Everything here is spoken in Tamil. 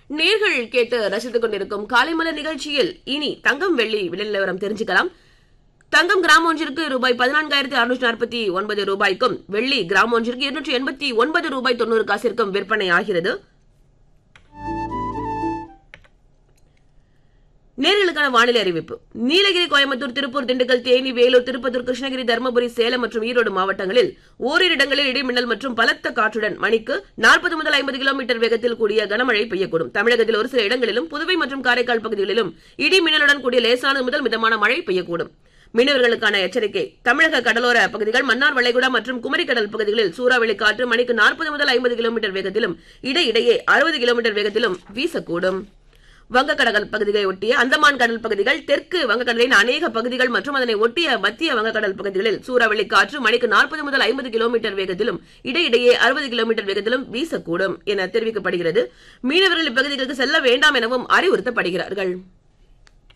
நேர்கள் கேட்டு ரசித்துக் கொண்டிருக்கும் காலைமலர் நிகழ்ச்சியில் இனி தங்கம் வெள்ளி விலை நிலவரம் தெரிஞ்சுக்கலாம் தங்கம் கிராம் ஒன்றிற்கு ரூபாய் பதினான்காயிரத்தி அறுநூற்றி நாற்பத்தி ஒன்பது ரூபாய்க்கும் வெள்ளி கிராம் ஒன்றிற்கு இருநூற்றி எண்பத்தி ஒன்பது ரூபாய் தொண்ணூறு காசிற்கும் விற்பனை ஆகிறது நேர்களுக்கான வானிலை அறிவிப்பு நீலகிரி கோயம்புத்தூர் திருப்பூர் திண்டுக்கல் தேனி வேலூர் திருப்பத்தூர் கிருஷ்ணகிரி தருமபுரி சேலம் மற்றும் ஈரோடு மாவட்டங்களில் ஓரிரு இடங்களில் இடிமின்னல் மற்றும் பலத்த காற்றுடன் மணிக்கு நாற்பது முதல் ஐம்பது கிலோமீட்டர் வேகத்தில் கூடிய கனமழை பெய்யக்கூடும் தமிழகத்தில் ஒரு சில இடங்களிலும் புதுவை மற்றும் காரைக்கால் பகுதிகளிலும் இடி மின்னலுடன் கூடிய லேசானது முதல் மிதமான மழை பெய்யக்கூடும் மீனவர்களுக்கான எச்சரிக்கை தமிழக கடலோர பகுதிகள் மன்னார் வளைகுடா மற்றும் குமரிக்கடல் பகுதிகளில் சூறாவளி காற்று மணிக்கு நாற்பது முதல் ஐம்பது கிலோமீட்டர் வேகத்திலும் இடையிடையே அறுபது கிலோமீட்டர் வேகத்திலும் வீசக்கூடும் வங்கக்கடல் பகுதிகளை ஒட்டிய அந்தமான் கடல் பகுதிகள் தெற்கு வங்கக்கடலின் அநேக பகுதிகள் மற்றும் அதனை ஒட்டிய மத்திய வங்கக்கடல் பகுதிகளில் சூறாவளி காற்று மணிக்கு நாற்பது முதல் ஐம்பது கிலோமீட்டர் வேகத்திலும் இடையிடையே அறுபது கிலோமீட்டர் வேகத்திலும் வீசக்கூடும் என தெரிவிக்கப்படுகிறது மீனவர்கள் இப்பகுதிகளுக்கு செல்ல வேண்டாம் எனவும் அறிவுறுத்தப்படுகிறார்கள்